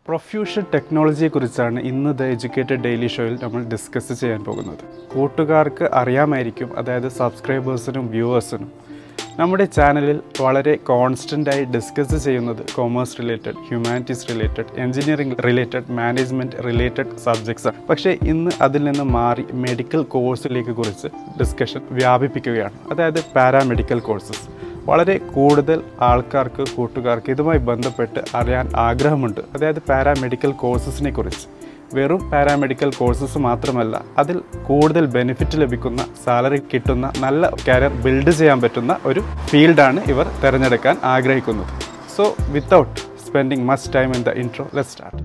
profusion ടെക്നോളജിയെക്കുറിച്ചാണ് ഇന്ന് the educated daily ഷോയിൽ നമ്മൾ ഡിസ്കസ് ചെയ്യാൻ പോകുന്നത് കൂട്ടുകാർക്ക് അറിയാമായിരിക്കും അതായത് സബ്സ്ക്രൈബേഴ്സിനും വ്യൂവേഴ്സിനും നമ്മുടെ ചാനലിൽ വളരെ കോൺസ്റ്റൻ്റായി ഡിസ്കസ് ചെയ്യുന്നത് commerce related humanities related engineering related management related subjects ആണ് പക്ഷേ ഇന്ന് അതിൽ നിന്ന് മാറി മെഡിക്കൽ കോഴ്സിലേക്ക് കുറിച്ച് ഡിസ്കഷൻ വ്യാപിപ്പിക്കുകയാണ് അതായത് പാരാമെഡിക്കൽ കോഴ്സസ് വളരെ കൂടുതൽ ആൾക്കാർക്ക് കൂട്ടുകാർക്ക് ഇതുമായി ബന്ധപ്പെട്ട് അറിയാൻ ആഗ്രഹമുണ്ട് അതായത് പാരാമെഡിക്കൽ കോഴ്സസിനെ കുറിച്ച് വെറും പാരാമെഡിക്കൽ കോഴ്സസ് മാത്രമല്ല അതിൽ കൂടുതൽ ബെനിഫിറ്റ് ലഭിക്കുന്ന സാലറി കിട്ടുന്ന നല്ല കരിയർ ബിൽഡ് ചെയ്യാൻ പറ്റുന്ന ഒരു ഫീൽഡാണ് ഇവർ തിരഞ്ഞെടുക്കാൻ ആഗ്രഹിക്കുന്നത് so without spending much time in the intro let start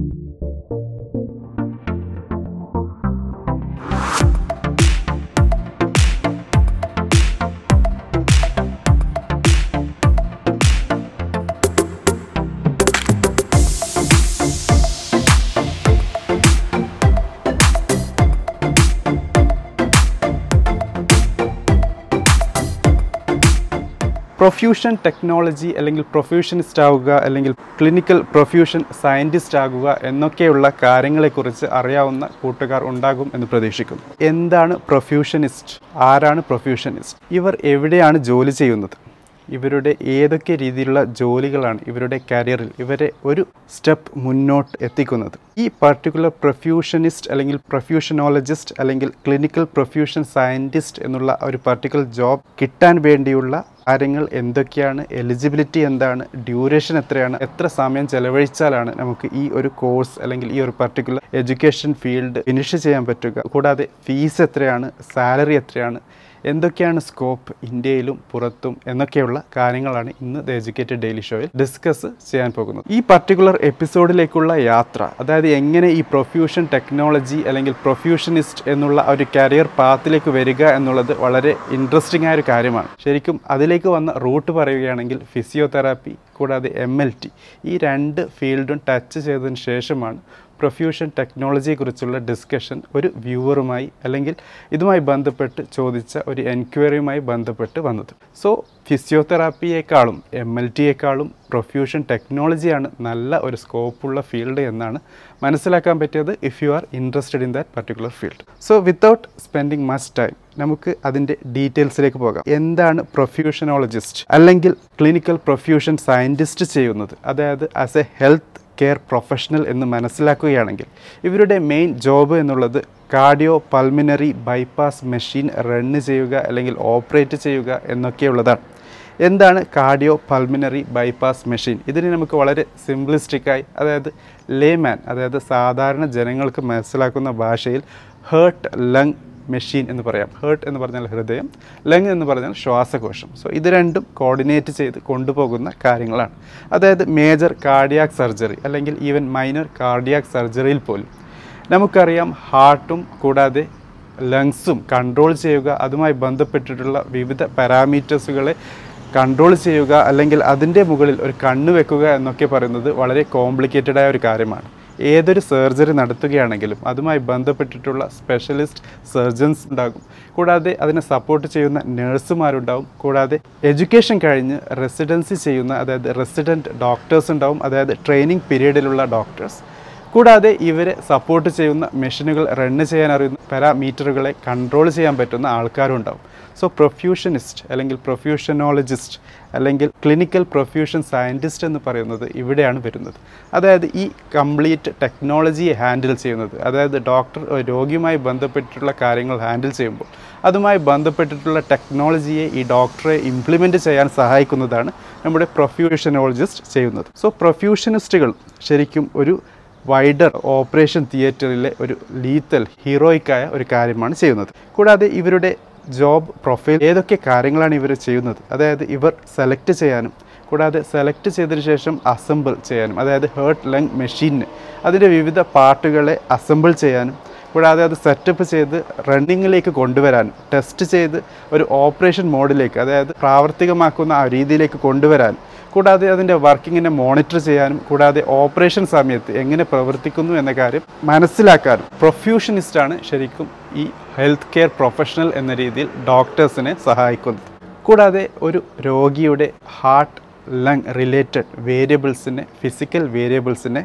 profession technology അല്ലെങ്കിൽ പ്രൊഫ്യൂഷനിസ്റ്റ് ആവുക അല്ലെങ്കിൽ ക്ലിനിക്കൽ പ്രൊഫ്യൂഷൻ സയൻറ്റിസ്റ്റ് ആകുക എന്നൊക്കെയുള്ള കാര്യങ്ങളെക്കുറിച്ച് അറിയാവുന്ന കൂട്ടുകാർ ഉണ്ടാകും എന്ന് പ്രതീക്ഷിക്കുന്നു എന്താണ് പ്രൊഫ്യൂഷനിസ്റ്റ് ആരാണ് പ്രൊഫ്യൂഷനിസ്റ്റ് ഇവർ എവിടെയാണ് ജോലി ചെയ്യുന്നത് ഇവരുടെ ഏതൊക്കെ രീതിയിലുള്ള ജോലികളാണ് ഇവരുടെ കരിയറിൽ ഇവരെ ഒരു സ്റ്റെപ്പ് മുന്നോട്ട് എത്തിക്കുന്നത് ഈ പർട്ടിക്കുലർ പ്രൊഫ്യൂഷനിസ്റ്റ് അല്ലെങ്കിൽ പ്രൊഫ്യൂഷനോളജിസ്റ്റ് അല്ലെങ്കിൽ ക്ലിനിക്കൽ പ്രൊഫ്യൂഷൻ സയൻറ്റിസ്റ്റ് എന്നുള്ള ഒരു പർട്ടിക്കുലർ ജോബ് കിട്ടാൻ വേണ്ടിയുള്ള കാര്യങ്ങൾ എന്തൊക്കെയാണ് എലിജിബിലിറ്റി എന്താണ് ഡ്യൂറേഷൻ എത്രയാണ് എത്ര സമയം ചെലവഴിച്ചാലാണ് നമുക്ക് ഈ ഒരു കോഴ്സ് അല്ലെങ്കിൽ ഈ ഒരു പർട്ടിക്കുലർ എഡ്യൂക്കേഷൻ ഫീൽഡ് ഫിനിഷ് ചെയ്യാൻ പറ്റുക കൂടാതെ ഫീസ് എത്രയാണ് സാലറി എത്രയാണ് എന്തൊക്കെയാണ് സ്കോപ്പ് ഇന്ത്യയിലും പുറത്തും എന്നൊക്കെയുള്ള കാര്യങ്ങളാണ് ഇന്ന് ദ എഡ്യൂക്കേറ്റഡ് ഡെയിലി ഷോയിൽ ഡിസ്കസ് ചെയ്യാൻ പോകുന്നത് ഈ പർട്ടിക്കുലർ എപ്പിസോഡിലേക്കുള്ള യാത്ര അതായത് എങ്ങനെ ഈ പ്രൊഫ്യൂഷൻ ടെക്നോളജി അല്ലെങ്കിൽ പ്രൊഫ്യൂഷനിസ്റ്റ് എന്നുള്ള ഒരു കരിയർ പാത്തിലേക്ക് വരിക എന്നുള്ളത് വളരെ ഇൻട്രസ്റ്റിംഗ് ആയ ഒരു കാര്യമാണ് ശരിക്കും അതിലേക്ക് വന്ന റൂട്ട് പറയുകയാണെങ്കിൽ ഫിസിയോതെറാപ്പി കൂടാതെ എം എൽ ടി ഈ രണ്ട് ഫീൽഡും ടച്ച് ചെയ്തതിന് ശേഷമാണ് പ്രൊഫ്യൂഷൻ ടെക്നോളജിയെക്കുറിച്ചുള്ള ഡിസ്കഷൻ ഒരു വ്യൂവറുമായി അല്ലെങ്കിൽ ഇതുമായി ബന്ധപ്പെട്ട് ചോദിച്ച ഒരു എൻക്വയറിയുമായി ബന്ധപ്പെട്ട് വന്നത് സോ ഫിസിയോതെറാപ്പിയേക്കാളും എം എൽ ടിയേക്കാളും പ്രൊഫ്യൂഷൻ ടെക്നോളജിയാണ് നല്ല ഒരു സ്കോപ്പുള്ള ഫീൽഡ് എന്നാണ് മനസ്സിലാക്കാൻ പറ്റിയത് if you are interested in that particular field so without spending much time നമുക്ക് അതിൻ്റെ ഡീറ്റെയിൽസിലേക്ക് പോകാം എന്താണ് പ്രൊഫ്യൂഷനോളജിസ്റ്റ് അല്ലെങ്കിൽ ക്ലിനിക്കൽ പ്രൊഫ്യൂഷൻ സയൻറ്റിസ്റ്റ് ചെയ്യുന്നത് അതായത് as a health care professional എന്ന് മനസ്സിലാക്കുകയാണെങ്കിൽ ഇവരുടെ മെയിൻ ജോബ് എന്നുള്ളത് cardiopulmonary bypass machine run ചെയ്യുക അല്ലെങ്കിൽ ഓപ്പറേറ്റ് ചെയ്യുക എന്നൊക്കെയുള്ളതാണ് എന്താണ് കാർഡിയോ പൾമിനറി ബൈപ്പാസ് മെഷീൻ ഇതിനെ നമുക്ക് വളരെ സിംപ്ലിസ്റ്റിക്കായി അതായത് ലേമാൻ അതായത് സാധാരണ ജനങ്ങൾക്ക് മനസ്സിലാക്കുന്ന ഭാഷയിൽ ഹേർട്ട് ലങ് മെഷീൻ എന്ന് പറയാം ഹേർട്ട് എന്ന് പറഞ്ഞാൽ ഹൃദയം ലങ് എന്ന് പറഞ്ഞാൽ ശ്വാസകോശം സോ ഇത് രണ്ടും കോർഡിനേറ്റ് ചെയ്ത് കൊണ്ടുപോകുന്ന കാര്യങ്ങളാണ് അതായത് മേജർ കാർഡിയാക് സർജറി അല്ലെങ്കിൽ ഈവൻ മൈനർ കാർഡിയാക് സർജറിയിൽ പോലും നമുക്കറിയാം ഹാർട്ടും കൂടാതെ ലങ്സും കൺട്രോൾ ചെയ്യുക അതുമായി ബന്ധപ്പെട്ടിട്ടുള്ള വിവിധ പാരാമീറ്റേഴ്സുകളെ കൺട്രോൾ ചെയ്യുക അല്ലെങ്കിൽ അതിൻ്റെ മുകളിൽ ഒരു കണ്ണ് വെക്കുക എന്നൊക്കെ പറയുന്നത് വളരെ കോംപ്ലിക്കേറ്റഡ് ആയ ഒരു കാര്യമാണ് ഏതൊരു സർജറി നടത്തുകയാണെങ്കിലും അതുമായി ബന്ധപ്പെട്ടിട്ടുള്ള സ്പെഷ്യലിസ്റ്റ് സർജൻസ് ഉണ്ടാകും കൂടാതെ അതിനെ സപ്പോർട്ട് ചെയ്യുന്ന നഴ്സുമാരുണ്ടാവും കൂടാതെ എഡ്യൂക്കേഷൻ കഴിഞ്ഞ് റെസിഡൻസി ചെയ്യുന്ന അതായത് റെസിഡൻറ്റ് ഡോക്ടേഴ്സ് ഉണ്ടാവും അതായത് ട്രെയിനിങ് പീരീഡിലുള്ള ഡോക്ടേഴ്സ് കൂടാതെ ഇവരെ സപ്പോർട്ട് ചെയ്യുന്ന മെഷീനുകൾ റണ്ണ് ചെയ്യാൻ അറിയുന്ന പാരാമീറ്ററുകളെ കൺട്രോൾ ചെയ്യാൻ പറ്റുന്ന ആൾക്കാരും ഉണ്ടാവും സോ പ്രൊഫ്യൂഷനിസ്റ്റ് അല്ലെങ്കിൽ പ്രൊഫ്യൂഷനോളജിസ്റ്റ് അല്ലെങ്കിൽ ക്ലിനിക്കൽ പ്രൊഫ്യൂഷൻ സയൻറ്റിസ്റ്റ് എന്ന് പറയുന്നത് ഇവിടെയാണ് വരുന്നത് അതായത് ഈ കംപ്ലീറ്റ് ടെക്നോളജിയെ ഹാൻഡിൽ ചെയ്യുന്നത് അതായത് ഡോക്ടർ രോഗിയുമായി ബന്ധപ്പെട്ടിട്ടുള്ള കാര്യങ്ങൾ ഹാൻഡിൽ ചെയ്യുമ്പോൾ അതുമായി ബന്ധപ്പെട്ടിട്ടുള്ള ടെക്നോളജിയെ ഈ ഡോക്ടറെ ഇംപ്ലിമെൻറ്റ് ചെയ്യാൻ സഹായിക്കുന്നതാണ് നമ്മുടെ പ്രൊഫ്യൂഷനോളജിസ്റ്റ് ചെയ്യുന്നത് സോ പ്രൊഫ്യൂഷനിസ്റ്റുകൾ ശരിക്കും ഒരു വൈഡർ ഓപ്പറേഷൻ തിയേറ്ററിലെ ഒരു ലീത്തൽ ഹീറോയിക്കായ ഒരു കാര്യമാണ് ചെയ്യുന്നത് കൂടാതെ ഇവരുടെ ജോബ് പ്രൊഫൈൽ ഏതൊക്കെ കാര്യങ്ങളാണ് ഇവർ ചെയ്യുന്നത് അതായത് ഇവർ സെലക്ട് ചെയ്യാനും കൂടാതെ സെലക്ട് ചെയ്തതിന് ശേഷം അസംബിൾ ചെയ്യാനും അതായത് ഹേർട്ട് ലങ് മെഷീന് അതിൻ്റെ വിവിധ പാർട്ടുകളെ അസംബിൾ ചെയ്യാനും കൂടാതെ അത് സെറ്റപ്പ് ചെയ്ത് റണ്ണിങ്ങിലേക്ക് കൊണ്ടുവരാനും ടെസ്റ്റ് ചെയ്ത് ഒരു ഓപ്പറേഷൻ മോഡിലേക്ക് അതായത് പ്രാവർത്തികമാക്കുന്ന ആ രീതിയിലേക്ക് കൊണ്ടുവരാനും കൂടാതെ അതിൻ്റെ വർക്കിങ്ങിനെ മോണിറ്റർ ചെയ്യാനും കൂടാതെ ഓപ്പറേഷൻ സമയത്ത് എങ്ങനെ പ്രവർത്തിക്കുന്നു എന്ന കാര്യം മനസ്സിലാക്കാനും പ്രൊഫ്യൂഷനിസ്റ്റാണ് ശരിക്കും ഈ ഹെൽത്ത് കെയർ പ്രൊഫഷണൽ എന്ന രീതിയിൽ ഡോക്ടേഴ്സിനെ സഹായിക്കുന്നത് കൂടാതെ ഒരു രോഗിയുടെ ഹാർട്ട് ലങ് റിലേറ്റഡ് വേരിയബിൾസിനെ ഫിസിക്കൽ വേരിയബിൾസിനെ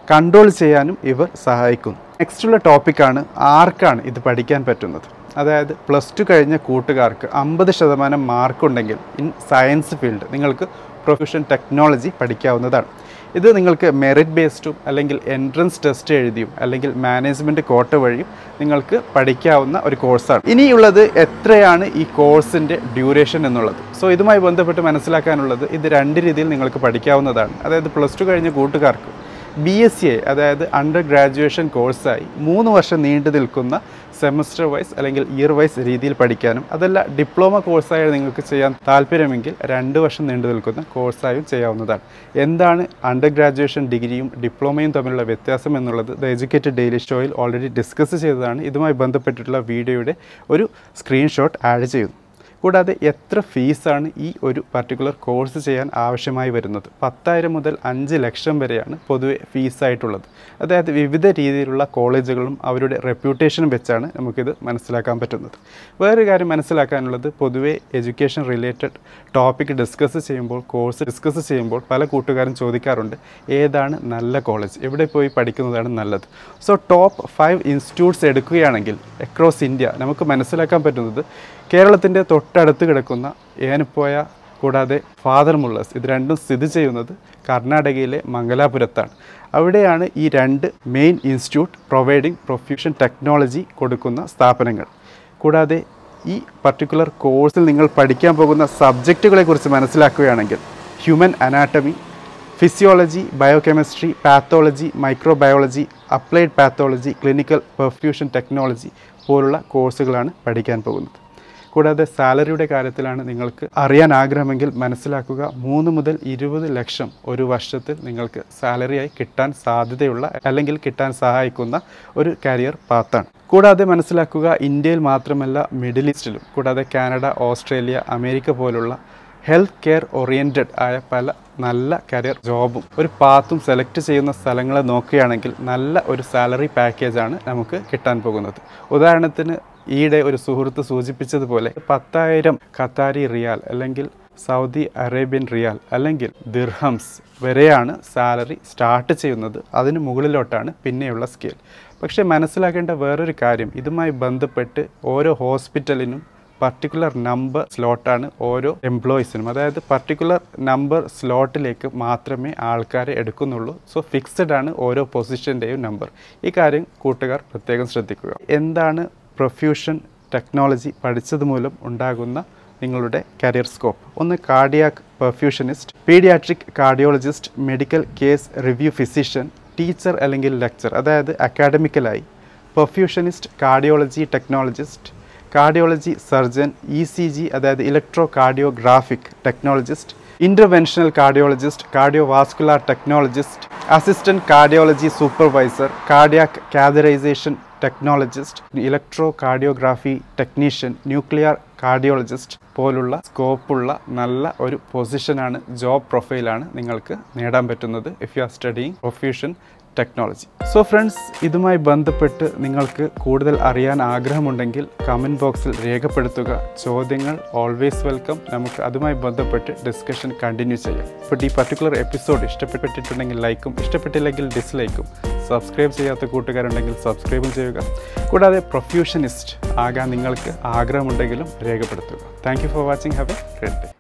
കൺട്രോൾ ചെയ്യാനും ഇവർ സഹായിക്കുന്നു നെക്സ്റ്റുള്ള ടോപ്പിക്കാണ് ആർക്കാണ് ഇത് പഠിക്കാൻ പറ്റുന്നത് അതായത് പ്ലസ് ടു കഴിഞ്ഞ കൂട്ടുകാർക്ക് അമ്പത് ശതമാനം മാർക്കുണ്ടെങ്കിൽ ഇൻ സയൻസ് ഫീൽഡ് നിങ്ങൾക്ക് പ്രൊഫഷൻ ടെക്നോളജി പഠിക്കാവുന്നതാണ് ഇത് നിങ്ങൾക്ക് മെറിറ്റ് ബേസ്ഡും അല്ലെങ്കിൽ എൻട്രൻസ് ടെസ്റ്റ് എഴുതിയും അല്ലെങ്കിൽ മാനേജ്മെൻറ്റ് കോട്ട വഴിയും നിങ്ങൾക്ക് പഠിക്കാവുന്ന ഒരു കോഴ്സാണ് ഇനിയുള്ളത് എത്രയാണ് ഈ കോഴ്സിൻ്റെ ഡ്യൂറേഷൻ എന്നുള്ളത് സോ ഇതുമായി ബന്ധപ്പെട്ട് മനസ്സിലാക്കാനുള്ളത് ഇത് രണ്ട് രീതിയിൽ നിങ്ങൾക്ക് പഠിക്കാവുന്നതാണ് അതായത് പ്ലസ് ടു കഴിഞ്ഞ കൂട്ടുകാർക്ക് ബി എസ് സി ഐ അതായത് അണ്ടർ ഗ്രാജുവേഷൻ കോഴ്സായി മൂന്ന് വർഷം നീണ്ടു നിൽക്കുന്ന സെമസ്റ്റർ വൈസ് അല്ലെങ്കിൽ ഇയർ വൈസ് രീതിയിൽ പഠിക്കാനും അതല്ല ഡിപ്ലോമ കോഴ്സായി നിങ്ങൾക്ക് ചെയ്യാൻ താല്പര്യമെങ്കിൽ രണ്ട് വർഷം നീണ്ടു നിൽക്കുന്ന കോഴ്സായും ചെയ്യാവുന്നതാണ് എന്താണ് അണ്ടർ ഗ്രാജുവേഷൻ ഡിഗ്രിയും ഡിപ്ലോമയും തമ്മിലുള്ള വ്യത്യാസം എന്നുള്ളത് ദ എഡ്യൂക്കേറ്റഡ് ഡെയിലി ഷോയിൽ ഓൾറെഡി ഡിസ്കസ് ചെയ്തതാണ് ഇതുമായി ബന്ധപ്പെട്ടിട്ടുള്ള വീഡിയോയുടെ ഒരു സ്ക്രീൻഷോട്ട് ആഡ് ചെയ്യുന്നു കൂടാതെ എത്ര ഫീസാണ് ഈ ഒരു പർട്ടിക്കുലർ കോഴ്സ് ചെയ്യാൻ ആവശ്യമായി വരുന്നത് പത്തായിരം മുതൽ അഞ്ച് ലക്ഷം വരെയാണ് പൊതുവെ ഫീസായിട്ടുള്ളത് അതായത് വിവിധ രീതിയിലുള്ള കോളേജുകളും അവരുടെ റെപ്യൂട്ടേഷനും വെച്ചാണ് നമുക്കിത് മനസ്സിലാക്കാൻ പറ്റുന്നത് വേറൊരു കാര്യം മനസ്സിലാക്കാനുള്ളത് പൊതുവെ എഡ്യൂക്കേഷൻ റിലേറ്റഡ് ടോപ്പിക് ഡിസ്കസ് ചെയ്യുമ്പോൾ കോഴ്സ് ഡിസ്കസ് ചെയ്യുമ്പോൾ പല കൂട്ടുകാരും ചോദിക്കാറുണ്ട് ഏതാണ് നല്ല കോളേജ് എവിടെ പോയി പഠിക്കുന്നതാണ് നല്ലത് സോ ടോപ്പ് ഫൈവ് ഇൻസ്റ്റിറ്റ്യൂട്ട്സ് എടുക്കുകയാണെങ്കിൽ അക്രോസ് ഇന്ത്യ നമുക്ക് മനസ്സിലാക്കാൻ പറ്റുന്നത് കേരളത്തിൻ്റെ തൊട്ടടുത്ത് കിടക്കുന്ന ഏനപ്പോയ കൂടാതെ ഫാദർ മുള്ളസ് ഇത് രണ്ടും സ്ഥിതി ചെയ്യുന്നത് കർണാടകയിലെ മംഗലാപുരത്താണ് അവിടെയാണ് ഈ രണ്ട് main institute providing perfusion technology കൊടുക്കുന്ന സ്ഥാപനങ്ങൾ കൂടാതെ ഈ പർട്ടിക്കുലർ കോഴ്സിൽ നിങ്ങൾ പഠിക്കാൻ പോകുന്ന സബ്ജക്റ്റുകളെ കുറിച്ച് മനസ്സിലാക്കുകയാണെങ്കിൽ human anatomy physiology biochemistry pathology microbiology applied pathology clinical perfusion technology പോലുള്ള കോഴ്സുകളാണ് പഠിക്കാൻ പോകുന്നത് കൂടാതെ സാലറിയുടെ കാര്യത്തിലാണ് നിങ്ങൾക്ക് അറിയാൻ ആഗ്രഹമെങ്കിൽ മനസ്സിലാക്കുക മൂന്ന് മുതൽ ഇരുപത് ലക്ഷം ഒരു വർഷത്തിൽ നിങ്ങൾക്ക് സാലറിയായി കിട്ടാൻ സാധ്യതയുള്ള അല്ലെങ്കിൽ കിട്ടാൻ സഹായിക്കുന്ന ഒരു കരിയർ പാത്താണ് കൂടാതെ മനസ്സിലാക്കുക ഇന്ത്യയിൽ മാത്രമല്ല മിഡിൽ ഈസ്റ്റിലും കൂടാതെ കാനഡ ഓസ്ട്രേലിയ അമേരിക്ക പോലുള്ള ഹെൽത്ത് കെയർ ഓറിയൻറ്റഡ് ആയ പല നല്ല കരിയർ ജോബും ഒരു പാത്തും സെലക്ട് ചെയ്യുന്ന സ്ഥലങ്ങളെ നോക്കുകയാണെങ്കിൽ നല്ല ഒരു സാലറി പാക്കേജാണ് നമുക്ക് കിട്ടാൻ പോകുന്നത് ഉദാഹരണത്തിന് ഈയിടെ ഒരു സുഹൃത്ത് സൂചിപ്പിച്ചതുപോലെ പത്തായിരം ഖത്താരി റിയാൽ അല്ലെങ്കിൽ സൗദി അറേബ്യൻ റിയാൽ അല്ലെങ്കിൽ ദിർഹംസ് വരെയാണ് സാലറി സ്റ്റാർട്ട് ചെയ്യുന്നത് അതിന് മുകളിലോട്ടാണ് പിന്നെയുള്ള സ്കെയിൽ പക്ഷേ മനസ്സിലാക്കേണ്ട വേറൊരു കാര്യം ഇതുമായി ബന്ധപ്പെട്ട് ഓരോ ഹോസ്പിറ്റലിനും പർട്ടിക്കുലർ നമ്പർ സ്ലോട്ടാണ് ഓരോ എംപ്ലോയീസിനും അതായത് പർട്ടിക്കുലർ നമ്പർ സ്ലോട്ടിലേക്ക് മാത്രമേ ആൾക്കാരെ എടുക്കുന്നുള്ളൂ സോ ഫിക്സഡ് ആണ് ഓരോ പൊസിഷൻ്റെയും നമ്പർ ഈ കാര്യം കൂട്ടുകാർ പ്രത്യേകം ശ്രദ്ധിക്കുക എന്താണ് പ്രൊഫ്യൂഷൻ ടെക്നോളജി പഠിച്ചത് മൂലം ഉണ്ടാകുന്ന നിങ്ങളുടെ കരിയർ സ്കോപ്പ് ഒന്ന് cardiac perfusionist pediatric cardiologist medical case review physician teacher അല്ലെങ്കിൽ ലെക്ചർ അതായത് അക്കാഡമിക്കലായി perfusionist cardiology technologist cardiology surgeon E C G അതായത് electrocardiographic technologist interventional cardiologist cardiovascular technologist assistant cardiology supervisor cardiac catheterization technologist electrocardiography technician nuclear cardiologist പോലുള്ള സ്കോപ്പുള്ള നല്ല ഒരു പൊസിഷനാണ് job പ്രൊഫൈലാണ് നിങ്ങൾക്ക് നേടാൻ പറ്റുന്നത് if you are studying perfusion technology so friends ഇതുമായി ബന്ധപ്പെട്ട് നിങ്ങൾക്ക് കൂടുതൽ അറിയാൻ ആഗ്രഹമുണ്ടെങ്കിൽ കമൻറ്റ് ബോക്സിൽ രേഖപ്പെടുത്തുക ചോദ്യങ്ങൾ ഓൾവേസ് വെൽക്കം നമുക്ക് അതുമായി ബന്ധപ്പെട്ട് ഡിസ്കഷൻ കണ്ടിന്യൂ ചെയ്യാം ഇപ്പോൾ ഈ പർട്ടിക്കുലർ എപ്പിസോഡ് ഇഷ്ടപ്പെട്ടിട്ടുണ്ടെങ്കിൽ ലൈക്കും ഇഷ്ടപ്പെട്ടില്ലെങ്കിൽ ഡിസ്ലൈക്കും സബ്സ്ക്രൈബ് ചെയ്യാത്ത കൂട്ടുകാരുണ്ടെങ്കിൽ സബ്സ്ക്രൈബും ചെയ്യുക കൂടാതെ പ്രൊഫ്യൂഷനിസ്റ്റ് ആകാൻ നിങ്ങൾക്ക് ആഗ്രഹമുണ്ടെങ്കിലും രേഖപ്പെടുത്തുക thank you for watching have a great day